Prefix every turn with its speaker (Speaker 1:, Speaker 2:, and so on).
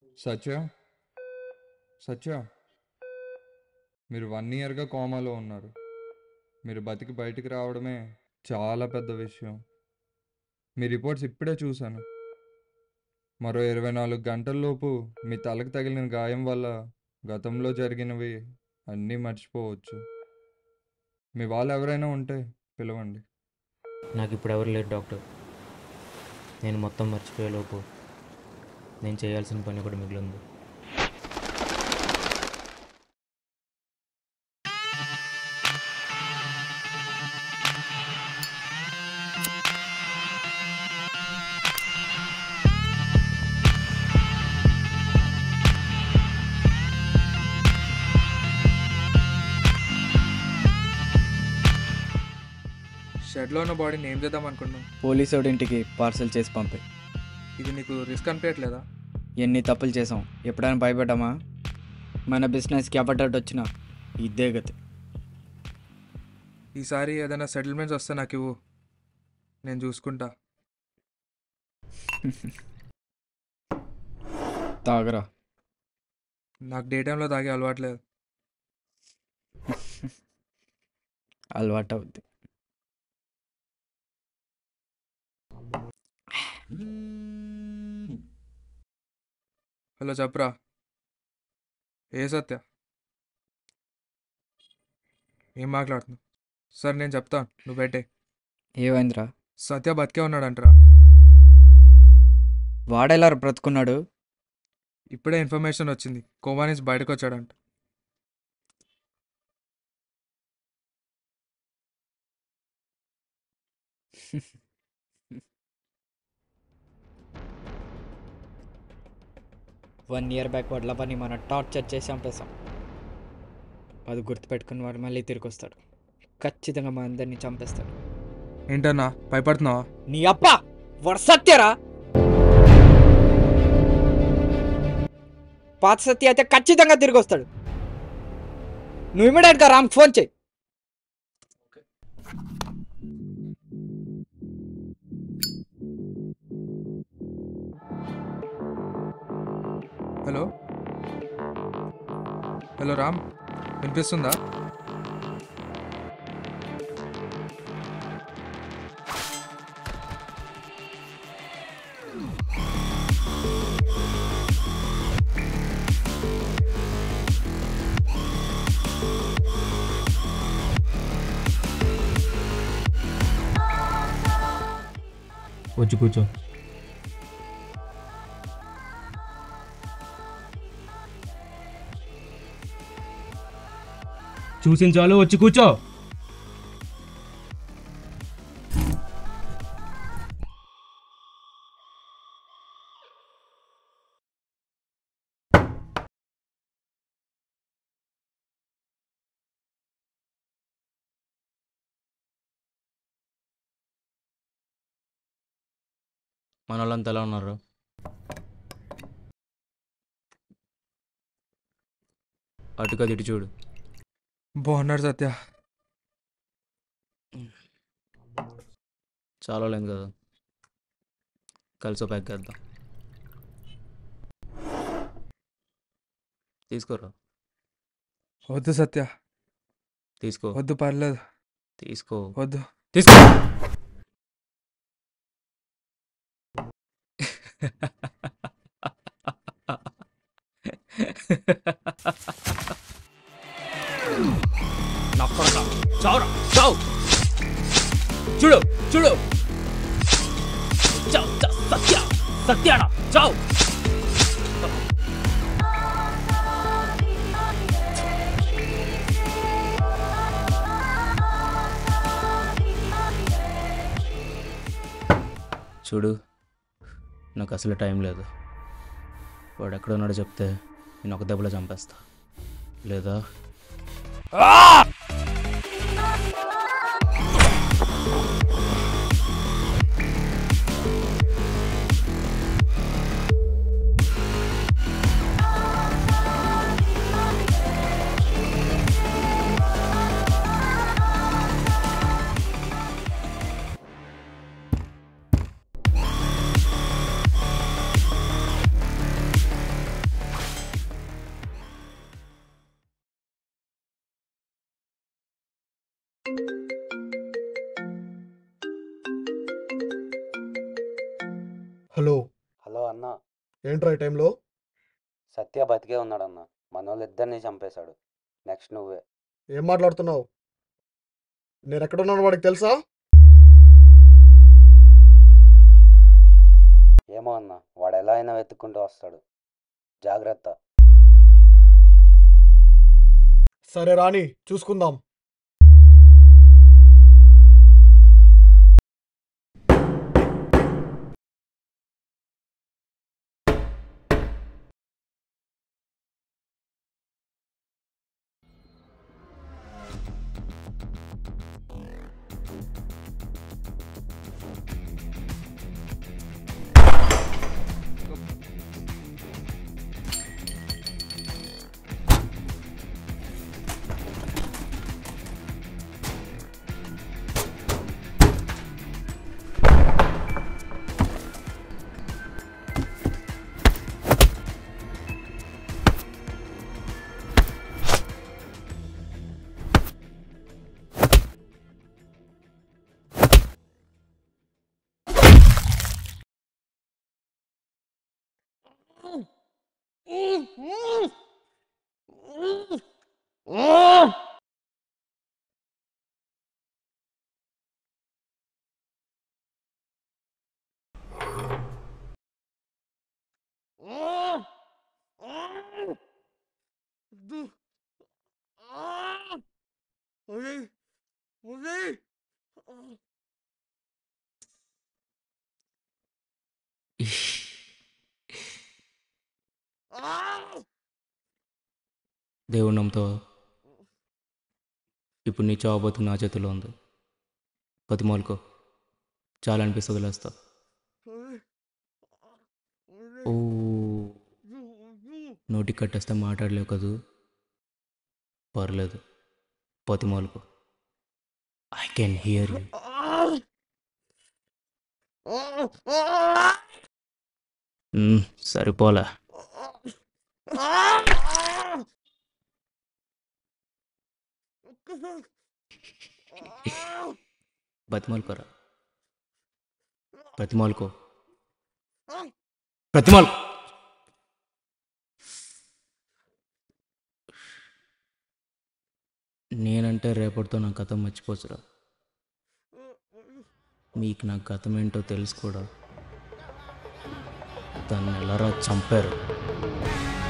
Speaker 1: సత్య సత్య మీరు వన్ ఇయర్గా కోమాలో ఉన్నారు మీరు బతికి బయటికి రావడమే చాలా పెద్ద విషయం మీ రిపోర్ట్స్ ఇప్పుడే చూశాను మరో ఇరవై నాలుగు గంటల్లోపు మీ తలకు తగిలిన గాయం వల్ల గతంలో జరిగినవి అన్నీ మర్చిపోవచ్చు మీ వాళ్ళు ఎవరైనా ఉంటే పిలవండి
Speaker 2: నాకు ఇప్పుడు ఎవరు లేరు డాక్టర్ నేను మొత్తం మర్చిపోయేలోపు నేను చేయాల్సిన పని కూడా మిగిలింది
Speaker 3: షెడ్లో ఉన్న బాడీని ఏం చేద్దాం అనుకున్నాం
Speaker 4: పోలీసు ఇంటికి పార్సల్ చేసి పంపే
Speaker 3: ఇది నీకు రిస్క్ అనిపించట్లేదా
Speaker 4: ఎన్ని తప్పులు చేసాం ఎప్పుడైనా భయపడ్డామా మన బిజినెస్కి అపట్టట్టు వచ్చినా ఇదే గతి
Speaker 3: ఈసారి ఏదైనా సెటిల్మెంట్స్ వస్తే నాకు ఇవ్వు నేను చూసుకుంటా
Speaker 4: తాగరా
Speaker 3: నాకు డే టైంలో తాగే అలవాట్లేదు
Speaker 4: అలవాటు అవుద్ది
Speaker 3: హలో చెప్పరా ఏ సత్య ఏం మాట్లాడుతున్నావు సరే నేను చెప్తాను నువ్వు పెట్టే
Speaker 4: ఏమైందిరా
Speaker 3: సత్య బతికే ఉన్నాడంటరా
Speaker 4: వాడెలా బ్రతుకున్నాడు
Speaker 3: ఇప్పుడే ఇన్ఫర్మేషన్ వచ్చింది కోమా నుంచి బయటకు వచ్చాడంట
Speaker 4: వన్ ఇయర్ బ్యాక్ వడ్ల పని మన టార్చర్ చేసి చంపేశాం అది గుర్తుపెట్టుకుని వాడు మళ్ళీ తిరిగి వస్తాడు ఖచ్చితంగా మా అందరినీ చంపేస్తాడు
Speaker 3: ఏంటన్నా భయపడుతున్నావా
Speaker 4: నీ అప్ప వాడు సత్యరా పాత సత్య అయితే ఖచ్చితంగా తిరిగి వస్తాడు నువ్వు ఇమీడియట్గా రామ్ ఫోన్ చేయి
Speaker 3: హలో హలో రామ్ వినిపిస్తుందా
Speaker 2: వచ్చి కూర్చో చూసిన చాలు వచ్చి కూర్చో మన వాళ్ళంతా ఎలా ఉన్నారు అటుగా ఇటు చూడు
Speaker 3: బాగున్నాడు సత్య
Speaker 2: చాలా లేదు కదా కలిసి ప్యాక్ చేద్దాం తీసుకోరా
Speaker 3: వద్దు సత్య
Speaker 2: తీసుకో
Speaker 3: వద్దు పర్లేదు
Speaker 2: తీసుకో
Speaker 3: వద్దు
Speaker 2: తీసుకో నా కొడక చావురా చావు చూడు చూడు చావు చావు సత్య సత్యాన చావు చూడు నాకు అసలు టైం లేదు వాడు ఎక్కడ ఉన్నాడో చెప్తే నేను ఒక దెబ్బలో చంపేస్తా లేదా
Speaker 5: హలో
Speaker 6: హలో అన్న
Speaker 5: ఏంట్రా ఈ టైంలో
Speaker 6: సత్య బతికే ఉన్నాడన్న మన వాళ్ళిద్దరిని చంపేశాడు నెక్స్ట్ నువ్వే
Speaker 5: ఏం మాట్లాడుతున్నావు నేను ఎక్కడున్నాను వాడికి తెలుసా
Speaker 6: ఏమో అన్న వాడు ఎలా అయినా వెతుక్కుంటూ వస్తాడు జాగ్రత్త
Speaker 5: సరే రాని చూసుకుందాం
Speaker 2: దేవుడి నమ్మతో ఇప్పుడు నీ చావు బతుకు నా చేతిలో ఉంది బతిమాలుకో చాలా అనిపిస్తే వదిలేస్తా ఓ నోటికి కట్టేస్తే మాట్లాడలేవు కదూ పర్లేదు బతిమాలుకో ఐ కెన్ హియర్ యూ సరిపోలే బతిమాలుకోరా ప్రతిమాలుకో ప్రతిమాలు నేనంటే రేపటితో నా గతం మర్చిపోచురా మీకు నా గతం ఏంటో తెలుసు కూడా దాన్ని ఎలారా చంపారు